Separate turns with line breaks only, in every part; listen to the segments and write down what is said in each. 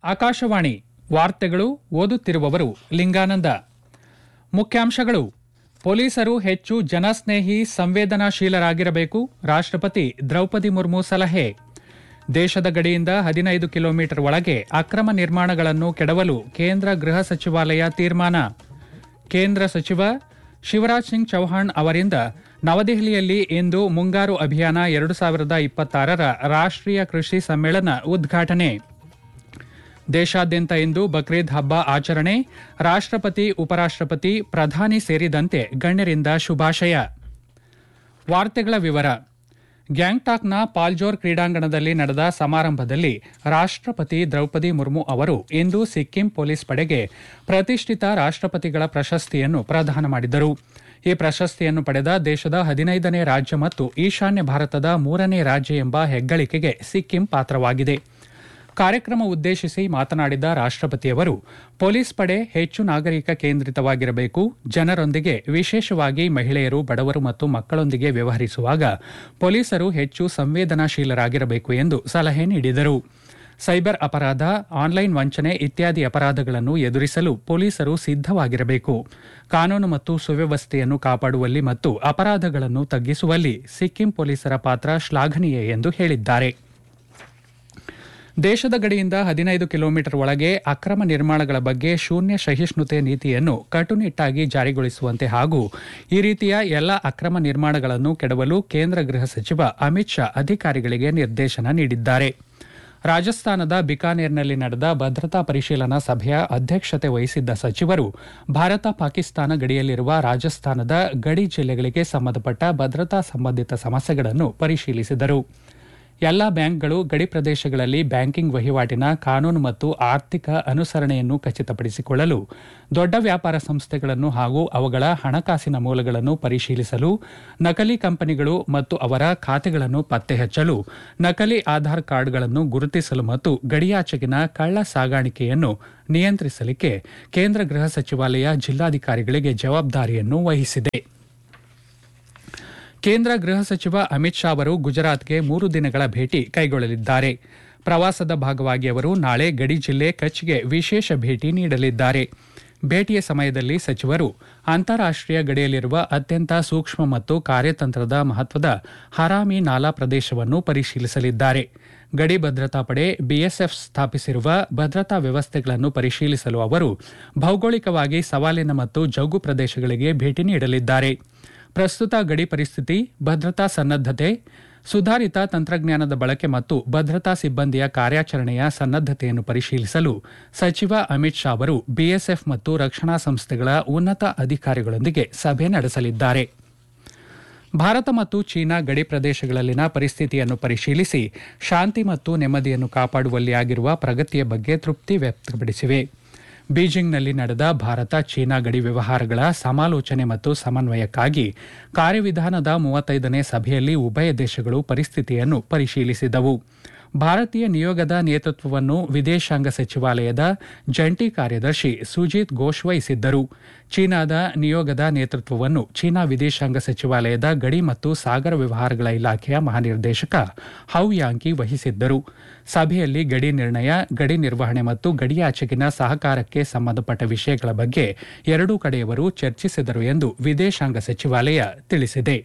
ಆಕಾಶವಾಣಿ ವಾರ್ತೆಗಳು ಓದುತ್ತಿರುವವರು ಲಿಂಗಾನಂದ ಮುಖ್ಯಾಂಶಗಳು ಪೊಲೀಸರು ಹೆಚ್ಚು ಜನಸ್ನೇಹಿ ಸಂವೇದನಾಶೀಲರಾಗಿರಬೇಕು ರಾಷ್ಟ್ರಪತಿ ದ್ರೌಪದಿ ಮುರ್ಮು ಸಲಹೆ ದೇಶದ ಗಡಿಯಿಂದ ಹದಿನೈದು ಕಿಲೋಮೀಟರ್ ಒಳಗೆ ಅಕ್ರಮ ನಿರ್ಮಾಣಗಳನ್ನು ಕೆಡವಲು ಕೇಂದ್ರ ಗೃಹ ಸಚಿವಾಲಯ ತೀರ್ಮಾನ ಕೇಂದ್ರ ಸಚಿವ ಶಿವರಾಜ್ ಸಿಂಗ್ ಚೌಹಾಣ್ ಅವರಿಂದ ನವದೆಹಲಿಯಲ್ಲಿ ಇಂದು ಮುಂಗಾರು ಅಭಿಯಾನ ಎರಡು ಸಾವಿರದ ಇಪ್ಪತ್ತಾರರ ರಾಷ್ಟ್ರೀಯ ಕೃಷಿ ಸಮ್ಮೇಳನ ಉದ್ಘಾಟನೆ ದೇಶಾದ್ಯಂತ ಇಂದು ಬಕ್ರೀದ್ ಹಬ್ಬ ಆಚರಣೆ ರಾಷ್ಟ್ರಪತಿ ಉಪರಾಷ್ಟ್ರಪತಿ ಪ್ರಧಾನಿ ಸೇರಿದಂತೆ ಗಣ್ಯರಿಂದ ಶುಭಾಶಯ ವಾರ್ತೆಗಳ ವಿವರ ಗ್ಯಾಂಗ್ಟಾಕ್ನ ಪಾಲ್ಜೋರ್ ಕ್ರೀಡಾಂಗಣದಲ್ಲಿ ನಡೆದ ಸಮಾರಂಭದಲ್ಲಿ ರಾಷ್ಟ್ರಪತಿ ದ್ರೌಪದಿ ಮುರ್ಮು ಅವರು ಇಂದು ಸಿಕ್ಕಿಂ ಪೊಲೀಸ್ ಪಡೆಗೆ ಪ್ರತಿಷ್ಠಿತ ರಾಷ್ಟ್ರಪತಿಗಳ ಪ್ರಶಸ್ತಿಯನ್ನು ಪ್ರದಾನ ಮಾಡಿದರು ಈ ಪ್ರಶಸ್ತಿಯನ್ನು ಪಡೆದ ದೇಶದ ಹದಿನೈದನೇ ರಾಜ್ಯ ಮತ್ತು ಈಶಾನ್ಯ ಭಾರತದ ಮೂರನೇ ರಾಜ್ಯ ಎಂಬ ಹೆಗ್ಗಳಿಕೆಗೆ ಸಿಕ್ಕಿಂ ಪಾತ್ರವಾಗಿದೆ ಕಾರ್ಯಕ್ರಮ ಉದ್ದೇಶಿಸಿ ಮಾತನಾಡಿದ ರಾಷ್ಟ್ರಪತಿಯವರು ಪೊಲೀಸ್ ಪಡೆ ಹೆಚ್ಚು ನಾಗರಿಕ ಕೇಂದ್ರಿತವಾಗಿರಬೇಕು ಜನರೊಂದಿಗೆ ವಿಶೇಷವಾಗಿ ಮಹಿಳೆಯರು ಬಡವರು ಮತ್ತು ಮಕ್ಕಳೊಂದಿಗೆ ವ್ಯವಹರಿಸುವಾಗ ಪೊಲೀಸರು ಹೆಚ್ಚು ಸಂವೇದನಾಶೀಲರಾಗಿರಬೇಕು ಎಂದು ಸಲಹೆ ನೀಡಿದರು ಸೈಬರ್ ಅಪರಾಧ ಆನ್ಲೈನ್ ವಂಚನೆ ಇತ್ಯಾದಿ ಅಪರಾಧಗಳನ್ನು ಎದುರಿಸಲು ಪೊಲೀಸರು ಸಿದ್ಧವಾಗಿರಬೇಕು ಕಾನೂನು ಮತ್ತು ಸುವ್ಯವಸ್ಥೆಯನ್ನು ಕಾಪಾಡುವಲ್ಲಿ ಮತ್ತು ಅಪರಾಧಗಳನ್ನು ತಗ್ಗಿಸುವಲ್ಲಿ ಸಿಕ್ಕಿಂ ಪೊಲೀಸರ ಪಾತ್ರ ಶ್ಲಾಘನೀಯ ಎಂದು ಹೇಳಿದ್ದಾರೆ ದೇಶದ ಗಡಿಯಿಂದ ಹದಿನೈದು ಕಿಲೋಮೀಟರ್ ಒಳಗೆ ಅಕ್ರಮ ನಿರ್ಮಾಣಗಳ ಬಗ್ಗೆ ಶೂನ್ಯ ಸಹಿಷ್ಣುತೆ ನೀತಿಯನ್ನು ಕಟ್ಟುನಿಟ್ಟಾಗಿ ಜಾರಿಗೊಳಿಸುವಂತೆ ಹಾಗೂ ಈ ರೀತಿಯ ಎಲ್ಲ ಅಕ್ರಮ ನಿರ್ಮಾಣಗಳನ್ನು ಕೆಡವಲು ಕೇಂದ್ರ ಗೃಹ ಸಚಿವ ಅಮಿತ್ ಶಾ ಅಧಿಕಾರಿಗಳಿಗೆ ನಿರ್ದೇಶನ ನೀಡಿದ್ದಾರೆ ರಾಜಸ್ಥಾನದ ಬಿಕಾನೇರ್ನಲ್ಲಿ ನಡೆದ ಭದ್ರತಾ ಪರಿಶೀಲನಾ ಸಭೆಯ ಅಧ್ಯಕ್ಷತೆ ವಹಿಸಿದ್ದ ಸಚಿವರು ಭಾರತ ಪಾಕಿಸ್ತಾನ ಗಡಿಯಲ್ಲಿರುವ ರಾಜಸ್ಥಾನದ ಗಡಿ ಜಿಲ್ಲೆಗಳಿಗೆ ಸಂಬಂಧಪಟ್ಟ ಭದ್ರತಾ ಸಂಬಂಧಿತ ಸಮಸ್ಯೆಗಳನ್ನು ಪರಿಶೀಲಿಸಿದರು ಎಲ್ಲ ಬ್ಯಾಂಕ್ಗಳು ಗಡಿ ಪ್ರದೇಶಗಳಲ್ಲಿ ಬ್ಯಾಂಕಿಂಗ್ ವಹಿವಾಟಿನ ಕಾನೂನು ಮತ್ತು ಆರ್ಥಿಕ ಅನುಸರಣೆಯನ್ನು ಖಚಿತಪಡಿಸಿಕೊಳ್ಳಲು ದೊಡ್ಡ ವ್ಯಾಪಾರ ಸಂಸ್ಥೆಗಳನ್ನು ಹಾಗೂ ಅವುಗಳ ಹಣಕಾಸಿನ ಮೂಲಗಳನ್ನು ಪರಿಶೀಲಿಸಲು ನಕಲಿ ಕಂಪನಿಗಳು ಮತ್ತು ಅವರ ಖಾತೆಗಳನ್ನು ಪತ್ತೆ ಹಚ್ಚಲು ನಕಲಿ ಆಧಾರ್ ಕಾರ್ಡ್ಗಳನ್ನು ಗುರುತಿಸಲು ಮತ್ತು ಗಡಿಯಾಚೆಗಿನ ಕಳ್ಳ ಸಾಗಾಣಿಕೆಯನ್ನು ನಿಯಂತ್ರಿಸಲಿಕ್ಕೆ ಕೇಂದ್ರ ಗೃಹ ಸಚಿವಾಲಯ ಜಿಲ್ಲಾಧಿಕಾರಿಗಳಿಗೆ ಜವಾಬ್ದಾರಿಯನ್ನು ವಹಿಸಿದೆ ಕೇಂದ್ರ ಗೃಹ ಸಚಿವ ಅಮಿತ್ ಶಾ ಅವರು ಗುಜರಾತ್ಗೆ ಮೂರು ದಿನಗಳ ಭೇಟಿ ಕೈಗೊಳ್ಳಲಿದ್ದಾರೆ ಪ್ರವಾಸದ ಭಾಗವಾಗಿ ಅವರು ನಾಳೆ ಗಡಿ ಜಿಲ್ಲೆ ಕಚ್ಗೆ ವಿಶೇಷ ಭೇಟಿ ನೀಡಲಿದ್ದಾರೆ ಭೇಟಿಯ ಸಮಯದಲ್ಲಿ ಸಚಿವರು ಅಂತಾರಾಷ್ಟೀಯ ಗಡಿಯಲ್ಲಿರುವ ಅತ್ಯಂತ ಸೂಕ್ಷ್ಮ ಮತ್ತು ಕಾರ್ಯತಂತ್ರದ ಮಹತ್ವದ ಹರಾಮಿ ನಾಲಾ ಪ್ರದೇಶವನ್ನು ಪರಿಶೀಲಿಸಲಿದ್ದಾರೆ ಗಡಿ ಭದ್ರತಾ ಪಡೆ ಬಿಎಸ್ಎಫ್ ಸ್ಥಾಪಿಸಿರುವ ಭದ್ರತಾ ವ್ಯವಸ್ಥೆಗಳನ್ನು ಪರಿಶೀಲಿಸಲು ಅವರು ಭೌಗೋಳಿಕವಾಗಿ ಸವಾಲಿನ ಮತ್ತು ಜೌಗು ಪ್ರದೇಶಗಳಿಗೆ ಭೇಟಿ ನೀಡಲಿದ್ದಾರೆ ಪ್ರಸ್ತುತ ಗಡಿ ಪರಿಸ್ಥಿತಿ ಭದ್ರತಾ ಸನ್ನದ್ದತೆ ಸುಧಾರಿತ ತಂತ್ರಜ್ಞಾನದ ಬಳಕೆ ಮತ್ತು ಭದ್ರತಾ ಸಿಬ್ಬಂದಿಯ ಕಾರ್ಯಾಚರಣೆಯ ಸನ್ನದ್ದತೆಯನ್ನು ಪರಿಶೀಲಿಸಲು ಸಚಿವ ಅಮಿತ್ ಶಾ ಅವರು ಬಿಎಸ್ಎಫ್ ಮತ್ತು ರಕ್ಷಣಾ ಸಂಸ್ಥೆಗಳ ಉನ್ನತ ಅಧಿಕಾರಿಗಳೊಂದಿಗೆ ಸಭೆ ನಡೆಸಲಿದ್ದಾರೆ ಭಾರತ ಮತ್ತು ಚೀನಾ ಗಡಿ ಪ್ರದೇಶಗಳಲ್ಲಿನ ಪರಿಸ್ಥಿತಿಯನ್ನು ಪರಿಶೀಲಿಸಿ ಶಾಂತಿ ಮತ್ತು ನೆಮ್ಮದಿಯನ್ನು ಕಾಪಾಡುವಲ್ಲಿ ಆಗಿರುವ ಪ್ರಗತಿಯ ಬಗ್ಗೆ ತೃಪ್ತಿ ವ್ಯಕ್ತಪಡಿಸಿವೆ ಬೀಜಿಂಗ್ನಲ್ಲಿ ನಡೆದ ಭಾರತ ಚೀನಾ ಗಡಿ ವ್ಯವಹಾರಗಳ ಸಮಾಲೋಚನೆ ಮತ್ತು ಸಮನ್ವಯಕ್ಕಾಗಿ ಕಾರ್ಯವಿಧಾನದ ಮೂವತ್ತೈದನೇ ಸಭೆಯಲ್ಲಿ ಉಭಯ ದೇಶಗಳು ಪರಿಸ್ಥಿತಿಯನ್ನು ಪರಿಶೀಲಿಸಿದವು ಭಾರತೀಯ ನಿಯೋಗದ ನೇತೃತ್ವವನ್ನು ವಿದೇಶಾಂಗ ಸಚಿವಾಲಯದ ಜಂಟಿ ಕಾರ್ಯದರ್ಶಿ ಸುಜಿತ್ ಘೋಷ್ ವಹಿಸಿದ್ದರು ಚೀನಾದ ನಿಯೋಗದ ನೇತೃತ್ವವನ್ನು ಚೀನಾ ವಿದೇಶಾಂಗ ಸಚಿವಾಲಯದ ಗಡಿ ಮತ್ತು ಸಾಗರ ವ್ಯವಹಾರಗಳ ಇಲಾಖೆಯ ಮಹಾನಿರ್ದೇಶಕ ಹೌ ಯಾಂಕಿ ವಹಿಸಿದ್ದರು ಸಭೆಯಲ್ಲಿ ಗಡಿ ನಿರ್ಣಯ ಗಡಿ ನಿರ್ವಹಣೆ ಮತ್ತು ಗಡಿಯಾಚೆಗಿನ ಸಹಕಾರಕ್ಕೆ ಸಂಬಂಧಪಟ್ಟ ವಿಷಯಗಳ ಬಗ್ಗೆ ಎರಡೂ ಕಡೆಯವರು ಚರ್ಚಿಸಿದರು ಎಂದು ವಿದೇಶಾಂಗ ಸಚಿವಾಲಯ ತಿಳಿಸಿದೆ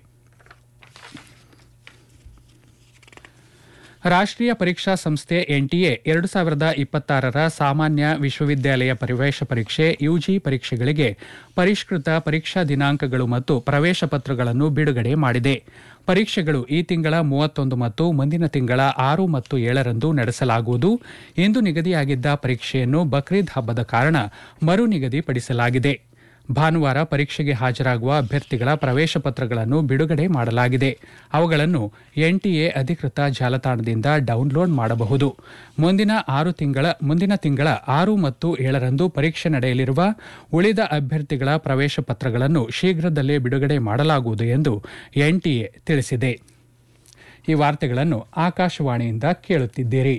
ರಾಷ್ಟ್ರೀಯ ಪರೀಕ್ಷಾ ಸಂಸ್ಥೆ ಎನ್ಟಿಎ ಎರಡು ಸಾವಿರದ ಇಪ್ಪತ್ತಾರರ ಸಾಮಾನ್ಯ ವಿಶ್ವವಿದ್ಯಾಲಯ ಪ್ರವೇಶ ಪರೀಕ್ಷೆ ಯುಜಿ ಪರೀಕ್ಷೆಗಳಿಗೆ ಪರಿಷ್ಕೃತ ಪರೀಕ್ಷಾ ದಿನಾಂಕಗಳು ಮತ್ತು ಪ್ರವೇಶ ಪತ್ರಗಳನ್ನು ಬಿಡುಗಡೆ ಮಾಡಿದೆ ಪರೀಕ್ಷೆಗಳು ಈ ತಿಂಗಳ ಮೂವತ್ತೊಂದು ಮತ್ತು ಮುಂದಿನ ತಿಂಗಳ ಆರು ಮತ್ತು ಏಳರಂದು ನಡೆಸಲಾಗುವುದು ಇಂದು ನಿಗದಿಯಾಗಿದ್ದ ಪರೀಕ್ಷೆಯನ್ನು ಬಕ್ರೀದ್ ಹಬ್ಬದ ಕಾರಣ ಮರು ನಿಗದಿಪಡಿಸಲಾಗಿದೆ ಭಾನುವಾರ ಪರೀಕ್ಷೆಗೆ ಹಾಜರಾಗುವ ಅಭ್ಯರ್ಥಿಗಳ ಪ್ರವೇಶ ಪತ್ರಗಳನ್ನು ಬಿಡುಗಡೆ ಮಾಡಲಾಗಿದೆ ಅವುಗಳನ್ನು ಎನ್ಟಿಎ ಅಧಿಕೃತ ಜಾಲತಾಣದಿಂದ ಡೌನ್ಲೋಡ್ ಮಾಡಬಹುದು ಮುಂದಿನ ಆರು ತಿಂಗಳ ಮುಂದಿನ ತಿಂಗಳ ಆರು ಮತ್ತು ಏಳರಂದು ಪರೀಕ್ಷೆ ನಡೆಯಲಿರುವ ಉಳಿದ ಅಭ್ಯರ್ಥಿಗಳ ಪ್ರವೇಶ ಪತ್ರಗಳನ್ನು ಶೀಘ್ರದಲ್ಲೇ ಬಿಡುಗಡೆ ಮಾಡಲಾಗುವುದು ಎಂದು ಎನ್ಟಿಎ ತಿಳಿಸಿದೆ ಈ ವಾರ್ತೆಗಳನ್ನು ಆಕಾಶವಾಣಿಯಿಂದ ಕೇಳುತ್ತಿದ್ದೀರಿ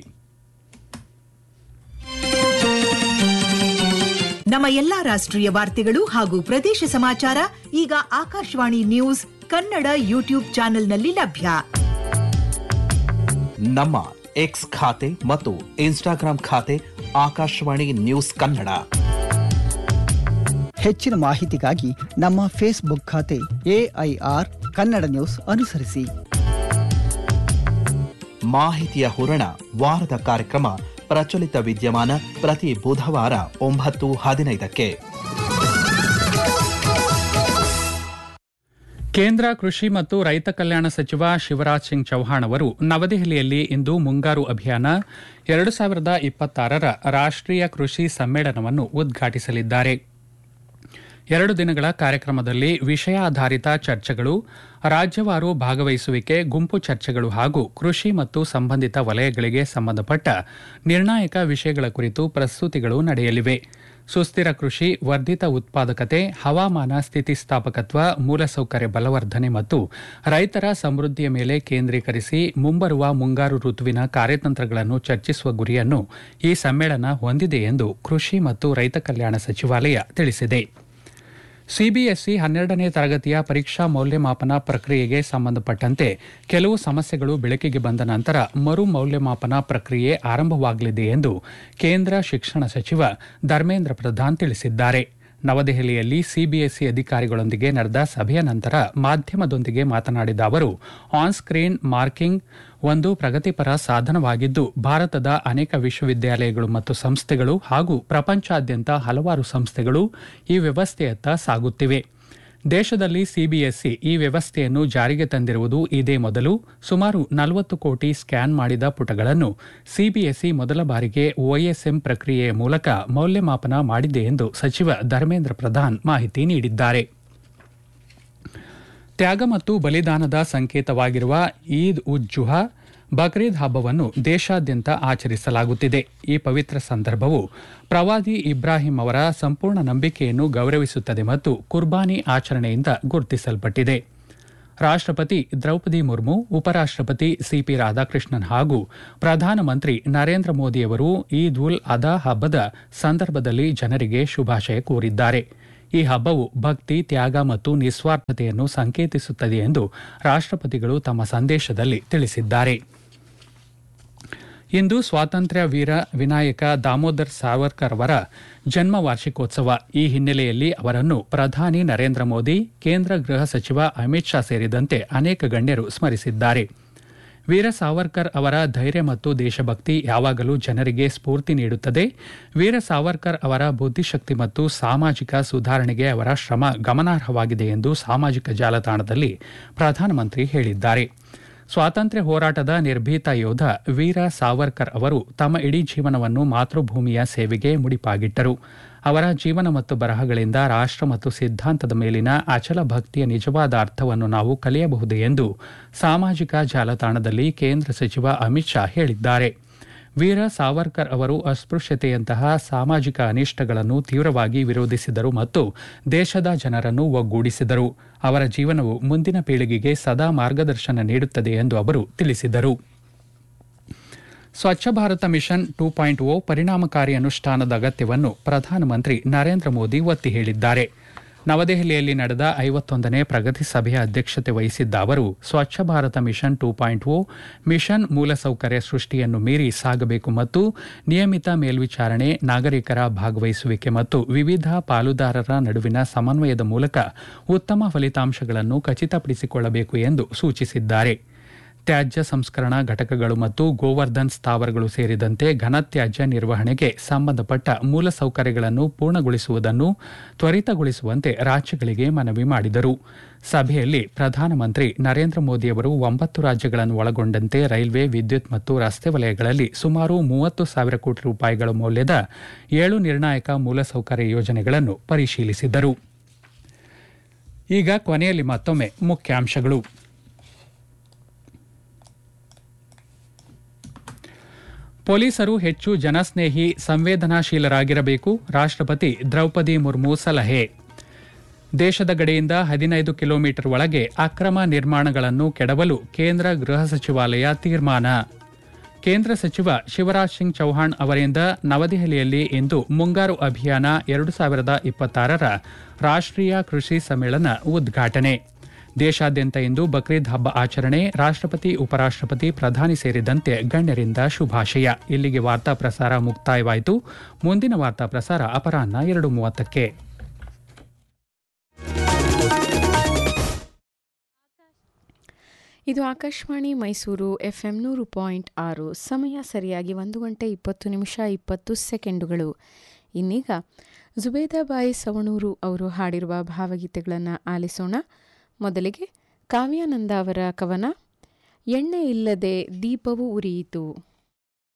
ನಮ್ಮ ಎಲ್ಲಾ ರಾಷ್ಟ್ರೀಯ ವಾರ್ತೆಗಳು ಹಾಗೂ ಪ್ರದೇಶ ಸಮಾಚಾರ ಈಗ ಆಕಾಶವಾಣಿ ನ್ಯೂಸ್ ಕನ್ನಡ ಯೂಟ್ಯೂಬ್ ಚಾನೆಲ್ನಲ್ಲಿ ಲಭ್ಯ
ನಮ್ಮ ಎಕ್ಸ್ ಖಾತೆ ಮತ್ತು ಇನ್ಸ್ಟಾಗ್ರಾಂ ಖಾತೆ ಆಕಾಶವಾಣಿ ನ್ಯೂಸ್ ಕನ್ನಡ
ಹೆಚ್ಚಿನ ಮಾಹಿತಿಗಾಗಿ ನಮ್ಮ ಫೇಸ್ಬುಕ್ ಖಾತೆ ಎಐಆರ್ ಕನ್ನಡ ನ್ಯೂಸ್ ಅನುಸರಿಸಿ
ಮಾಹಿತಿಯ ಹೂರಣ ವಾರದ ಕಾರ್ಯಕ್ರಮ ಪ್ರಚಲಿತ ವಿದ್ಯಮಾನ ಪ್ರತಿ ಬುಧವಾರ ಒಂಬತ್ತು ಹದಿನೈದಕ್ಕೆ
ಕೇಂದ್ರ ಕೃಷಿ ಮತ್ತು ರೈತ ಕಲ್ಯಾಣ ಸಚಿವ ಶಿವರಾಜ್ ಸಿಂಗ್ ಚೌಹಾಣ್ ಅವರು ನವದೆಹಲಿಯಲ್ಲಿ ಇಂದು ಮುಂಗಾರು ಅಭಿಯಾನ ಎರಡು ಸಾವಿರದ ಇಪ್ಪತ್ತಾರರ ರಾಷ್ಟ್ರೀಯ ಕೃಷಿ ಸಮ್ಮೇಳನವನ್ನು ಉದ್ಘಾಟಿಸಲಿದ್ದಾರೆ ಎರಡು ದಿನಗಳ ಕಾರ್ಯಕ್ರಮದಲ್ಲಿ ವಿಷಯಾಧಾರಿತ ಚರ್ಚೆಗಳು ರಾಜ್ಯವಾರು ಭಾಗವಹಿಸುವಿಕೆ ಗುಂಪು ಚರ್ಚೆಗಳು ಹಾಗೂ ಕೃಷಿ ಮತ್ತು ಸಂಬಂಧಿತ ವಲಯಗಳಿಗೆ ಸಂಬಂಧಪಟ್ಟ ನಿರ್ಣಾಯಕ ವಿಷಯಗಳ ಕುರಿತು ಪ್ರಸ್ತುತಿಗಳು ನಡೆಯಲಿವೆ ಸುಸ್ಥಿರ ಕೃಷಿ ವರ್ಧಿತ ಉತ್ಪಾದಕತೆ ಹವಾಮಾನ ಸ್ಥಿತಿಸ್ಥಾಪಕತ್ವ ಮೂಲಸೌಕರ್ಯ ಬಲವರ್ಧನೆ ಮತ್ತು ರೈತರ ಸಮೃದ್ಧಿಯ ಮೇಲೆ ಕೇಂದ್ರೀಕರಿಸಿ ಮುಂಬರುವ ಮುಂಗಾರು ಋತುವಿನ ಕಾರ್ಯತಂತ್ರಗಳನ್ನು ಚರ್ಚಿಸುವ ಗುರಿಯನ್ನು ಈ ಸಮ್ಮೇಳನ ಹೊಂದಿದೆ ಎಂದು ಕೃಷಿ ಮತ್ತು ರೈತ ಕಲ್ಯಾಣ ಸಚಿವಾಲಯ ತಿಳಿಸಿದೆ ಸಿಬಿಎಸ್ಇ ಹನ್ನೆರಡನೇ ತರಗತಿಯ ಪರೀಕ್ಷಾ ಮೌಲ್ಯಮಾಪನ ಪ್ರಕ್ರಿಯೆಗೆ ಸಂಬಂಧಪಟ್ಟಂತೆ ಕೆಲವು ಸಮಸ್ಯೆಗಳು ಬೆಳಕಿಗೆ ಬಂದ ನಂತರ ಮರು ಮೌಲ್ಯಮಾಪನ ಪ್ರಕ್ರಿಯೆ ಆರಂಭವಾಗಲಿದೆ ಎಂದು ಕೇಂದ್ರ ಶಿಕ್ಷಣ ಸಚಿವ ಧರ್ಮೇಂದ್ರ ಪ್ರಧಾನ್ ತಿಳಿಸಿದ್ದಾರೆ ನವದೆಹಲಿಯಲ್ಲಿ ಸಿಬಿಎಸ್ಇ ಅಧಿಕಾರಿಗಳೊಂದಿಗೆ ನಡೆದ ಸಭೆಯ ನಂತರ ಮಾಧ್ಯಮದೊಂದಿಗೆ ಮಾತನಾಡಿದ ಅವರು ಆನ್ ಸ್ಕ್ರೀನ್ ಮಾರ್ಕಿಂಗ್ ಒಂದು ಪ್ರಗತಿಪರ ಸಾಧನವಾಗಿದ್ದು ಭಾರತದ ಅನೇಕ ವಿಶ್ವವಿದ್ಯಾಲಯಗಳು ಮತ್ತು ಸಂಸ್ಥೆಗಳು ಹಾಗೂ ಪ್ರಪಂಚಾದ್ಯಂತ ಹಲವಾರು ಸಂಸ್ಥೆಗಳು ಈ ವ್ಯವಸ್ಥೆಯತ್ತ ಸಾಗುತ್ತಿವೆ ದೇಶದಲ್ಲಿ ಸಿಬಿಎಸ್ಇ ಈ ವ್ಯವಸ್ಥೆಯನ್ನು ಜಾರಿಗೆ ತಂದಿರುವುದು ಇದೇ ಮೊದಲು ಸುಮಾರು ನಲವತ್ತು ಕೋಟಿ ಸ್ಕ್ಯಾನ್ ಮಾಡಿದ ಪುಟಗಳನ್ನು ಸಿಬಿಎಸ್ಇ ಮೊದಲ ಬಾರಿಗೆ ಒಎಸ್ಎಂ ಪ್ರಕ್ರಿಯೆಯ ಮೂಲಕ ಮೌಲ್ಯಮಾಪನ ಮಾಡಿದೆ ಎಂದು ಸಚಿವ ಧರ್ಮೇಂದ್ರ ಪ್ರಧಾನ್ ಮಾಹಿತಿ ನೀಡಿದ್ದಾರೆ ತ್ಯಾಗ ಮತ್ತು ಬಲಿದಾನದ ಸಂಕೇತವಾಗಿರುವ ಈದ್ ಉಜ್ ಜುಹಾ ಬಕ್ರೀದ್ ಹಬ್ಬವನ್ನು ದೇಶಾದ್ಯಂತ ಆಚರಿಸಲಾಗುತ್ತಿದೆ ಈ ಪವಿತ್ರ ಸಂದರ್ಭವು ಪ್ರವಾದಿ ಇಬ್ರಾಹಿಂ ಅವರ ಸಂಪೂರ್ಣ ನಂಬಿಕೆಯನ್ನು ಗೌರವಿಸುತ್ತದೆ ಮತ್ತು ಕುರ್ಬಾನಿ ಆಚರಣೆಯಿಂದ ಗುರುತಿಸಲ್ಪಟ್ಟಿದೆ ರಾಷ್ಟ್ರಪತಿ ದ್ರೌಪದಿ ಮುರ್ಮು ಉಪರಾಷ್ಟ್ರಪತಿ ಸಿಪಿ ರಾಧಾಕೃಷ್ಣನ್ ಹಾಗೂ ಪ್ರಧಾನಮಂತ್ರಿ ನರೇಂದ್ರ ಮೋದಿಯವರು ಈದ್ ಉಲ್ ಅದಾ ಹಬ್ಬದ ಸಂದರ್ಭದಲ್ಲಿ ಜನರಿಗೆ ಶುಭಾಶಯ ಕೋರಿದ್ದಾರೆ ಈ ಹಬ್ಬವು ಭಕ್ತಿ ತ್ಯಾಗ ಮತ್ತು ನಿಸ್ವಾರ್ಥತೆಯನ್ನು ಸಂಕೇತಿಸುತ್ತದೆ ಎಂದು ರಾಷ್ಟ್ರಪತಿಗಳು ತಮ್ಮ ಸಂದೇಶದಲ್ಲಿ ತಿಳಿಸಿದ್ದಾರೆ ಇಂದು ಸ್ವಾತಂತ್ರ್ಯ ವೀರ ವಿನಾಯಕ ದಾಮೋದರ್ ಸಾವರ್ಕರ್ ಅವರ ಜನ್ಮ ವಾರ್ಷಿಕೋತ್ಸವ ಈ ಹಿನ್ನೆಲೆಯಲ್ಲಿ ಅವರನ್ನು ಪ್ರಧಾನಿ ನರೇಂದ್ರ ಮೋದಿ ಕೇಂದ್ರ ಗೃಹ ಸಚಿವ ಅಮಿತ್ ಶಾ ಸೇರಿದಂತೆ ಅನೇಕ ಗಣ್ಯರು ಸ್ಮರಿಸಿದ್ದಾರೆ ವೀರ ಸಾವರ್ಕರ್ ಅವರ ಧೈರ್ಯ ಮತ್ತು ದೇಶಭಕ್ತಿ ಯಾವಾಗಲೂ ಜನರಿಗೆ ಸ್ಫೂರ್ತಿ ನೀಡುತ್ತದೆ ವೀರ ಸಾವರ್ಕರ್ ಅವರ ಬುದ್ಧಿಶಕ್ತಿ ಮತ್ತು ಸಾಮಾಜಿಕ ಸುಧಾರಣೆಗೆ ಅವರ ಶ್ರಮ ಗಮನಾರ್ಹವಾಗಿದೆ ಎಂದು ಸಾಮಾಜಿಕ ಜಾಲತಾಣದಲ್ಲಿ ಪ್ರಧಾನಮಂತ್ರಿ ಹೇಳಿದ್ದಾರೆ ಸ್ವಾತಂತ್ರ್ಯ ಹೋರಾಟದ ನಿರ್ಭೀತ ಯೋಧ ವೀರ ಸಾವರ್ಕರ್ ಅವರು ತಮ್ಮ ಇಡೀ ಜೀವನವನ್ನು ಮಾತೃಭೂಮಿಯ ಸೇವೆಗೆ ಮುಡಿಪಾಗಿಟ್ಟರು ಅವರ ಜೀವನ ಮತ್ತು ಬರಹಗಳಿಂದ ರಾಷ್ಟ್ರ ಮತ್ತು ಸಿದ್ಧಾಂತದ ಮೇಲಿನ ಅಚಲ ಭಕ್ತಿಯ ನಿಜವಾದ ಅರ್ಥವನ್ನು ನಾವು ಕಲಿಯಬಹುದು ಎಂದು ಸಾಮಾಜಿಕ ಜಾಲತಾಣದಲ್ಲಿ ಕೇಂದ್ರ ಸಚಿವ ಅಮಿತ್ ಶಾ ಹೇಳಿದ್ದಾರೆ ವೀರ ಸಾವರ್ಕರ್ ಅವರು ಅಸ್ಪೃಶ್ಯತೆಯಂತಹ ಸಾಮಾಜಿಕ ಅನಿಷ್ಟಗಳನ್ನು ತೀವ್ರವಾಗಿ ವಿರೋಧಿಸಿದರು ಮತ್ತು ದೇಶದ ಜನರನ್ನು ಒಗ್ಗೂಡಿಸಿದರು ಅವರ ಜೀವನವು ಮುಂದಿನ ಪೀಳಿಗೆಗೆ ಸದಾ ಮಾರ್ಗದರ್ಶನ ನೀಡುತ್ತದೆ ಎಂದು ಅವರು ತಿಳಿಸಿದರು Swachh Bharat mission two point O ಪರಿಣಾಮಕಾರಿ ಅನುಷ್ಠಾನದ ಅಗತ್ಯವನ್ನು ಪ್ರಧಾನಮಂತ್ರಿ ನರೇಂದ್ರ ಮೋದಿ ಒತ್ತಿ ಹೇಳಿದ್ದಾರೆ ನವದೆಹಲಿಯಲ್ಲಿ ನಡೆದ ಐವತ್ತೊಂದನೇ ಪ್ರಗತಿ ಸಭೆಯ ಅಧ್ಯಕ್ಷತೆ ವಹಿಸಿದ್ದ ಅವರು Swachh Bharat mission two point O mission ಮೂಲಸೌಕರ್ಯ ಸೃಷ್ಟಿಯನ್ನು ಮೀರಿ ಸಾಗಬೇಕು ಮತ್ತು ನಿಯಮಿತ ಮೇಲ್ವಿಚಾರಣೆ ನಾಗರಿಕರ ಭಾಗವಹಿಸುವಿಕೆ ಮತ್ತು ವಿವಿಧ ಪಾಲುದಾರರ ನಡುವಿನ ಸಮನ್ವಯದ ಮೂಲಕ ಉತ್ತಮ ಫಲಿತಾಂಶಗಳನ್ನು ಖಚಿತಪಡಿಸಿಕೊಳ್ಳಬೇಕು ಎಂದು ಸೂಚಿಸಿದ್ದಾರೆ ತ್ಯಾಜ್ಯ ಸಂಸ್ಕರಣಾ ಘಟಕಗಳು ಮತ್ತು ಗೋವರ್ಧನ್ ಸ್ಥಾವರಗಳು ಸೇರಿದಂತೆ ಘನತ್ಯಾಜ್ಯ ನಿರ್ವಹಣೆಗೆ ಸಂಬಂಧಪಟ್ಟ ಮೂಲಸೌಕರ್ಯಗಳನ್ನು ಪೂರ್ಣಗೊಳಿಸುವುದನ್ನು ತ್ವರಿತಗೊಳಿಸುವಂತೆ ರಾಜ್ಯಗಳಿಗೆ ಮನವಿ ಮಾಡಿದರು ಸಭೆಯಲ್ಲಿ ಪ್ರಧಾನಮಂತ್ರಿ ನರೇಂದ್ರ ಮೋದಿಯವರು ಒಂಬತ್ತು ರಾಜ್ಯಗಳನ್ನು ಒಳಗೊಂಡಂತೆ ರೈಲ್ವೆ ವಿದ್ಯುತ್ ಮತ್ತು ರಸ್ತೆ ವಲಯಗಳಲ್ಲಿ ಸುಮಾರು ಮೂವತ್ತು ಸಾವಿರ ಕೋಟಿ ರೂಪಾಯಿಗಳ ಮೌಲ್ಯದ ಏಳು ನಿರ್ಣಾಯಕ ಮೂಲಸೌಕರ್ಯ ಯೋಜನೆಗಳನ್ನು ಪರಿಶೀಲಿಸಿದರು ಈಗ ಕೊನೆಯಲ್ಲಿ ಮತ್ತೊಮ್ಮೆ ಮುಖ್ಯಾಂಶಗಳು ಪೊಲೀಸರು ಹೆಚ್ಚು ಜನಸ್ನೇಹಿ ಸಂವೇದನಾಶೀಲರಾಗಿರಬೇಕು ರಾಷ್ಟ್ರಪತಿ ದ್ರೌಪದಿ ಮುರ್ಮು ಸಲಹೆ ದೇಶದ ಗಡಿಯಿಂದ ಹದಿನೈದು ಕಿಲೋಮೀಟರ್ ಒಳಗೆ ಅಕ್ರಮ ನಿರ್ಮಾಣಗಳನ್ನು ಕೆಡವಲು ಕೇಂದ್ರ ಗೃಹ ಸಚಿವಾಲಯ ತೀರ್ಮಾನ ಕೇಂದ್ರ ಸಚಿವ ಶಿವರಾಜ್ ಸಿಂಗ್ ಚೌಹಾಣ್ ಅವರಿಂದ ನವದೆಹಲಿಯಲ್ಲಿ ಇಂದು ಮುಂಗಾರು ಅಭಿಯಾನ ಎರಡು ಸಾವಿರದ ಇಪ್ಪತ್ತಾರರ ರಾಷ್ಟ್ರೀಯ ಕೃಷಿ ಸಮ್ಮೇಳನ ಉದ್ಘಾಟನೆ ದೇಶಾದ್ಯಂತ ಇಂದು ಬಕ್ರೀದ್ ಹಬ್ಬ ಆಚರಣೆ ರಾಷ್ಟ್ರಪತಿ ಉಪರಾಷ್ಟ್ರಪತಿ ಪ್ರಧಾನಿ ಸೇರಿದಂತೆ ಗಣ್ಯರಿಂದ ಶುಭಾಶಯ ಇಲ್ಲಿಗೆ ವಾರ್ತಾ ಪ್ರಸಾರ ಮುಕ್ತಾಯವಾಯಿತು ಮುಂದಿನ ವಾರ್ತಾ ಪ್ರಸಾರ ಅಪರಾಹ್ನ ಎರಡು ಮೂವತ್ತಕ್ಕೆ
ಇದು ಆಕಾಶವಾಣಿ ಮೈಸೂರು ಎಫ್ ಎಂ ನೂರು ಪಾಯಿಂಟ್ ಆರು ಸಮಯ ಸರಿಯಾಗಿ ಒಂದು ಗಂಟೆ ಇಪ್ಪತ್ತು ನಿಮಿಷ ಇಪ್ಪತ್ತು ಸೆಕೆಂಡುಗಳು ಇನ್ನೀಗ ಜುಬೇದಾಬಾಯಿ ಸವಣೂರು ಅವರು ಹಾಡಿರುವ ಭಾವಗೀತೆಗಳನ್ನು ಆಲಿಸೋಣ ಮೊದಲಿಗೆ ಕಾವ್ಯಾನಂದ ಅವರ ಕವನ ಎಣ್ಣೆ ಇಲ್ಲದೆ ದೀಪವು ಉರಿಯಿತು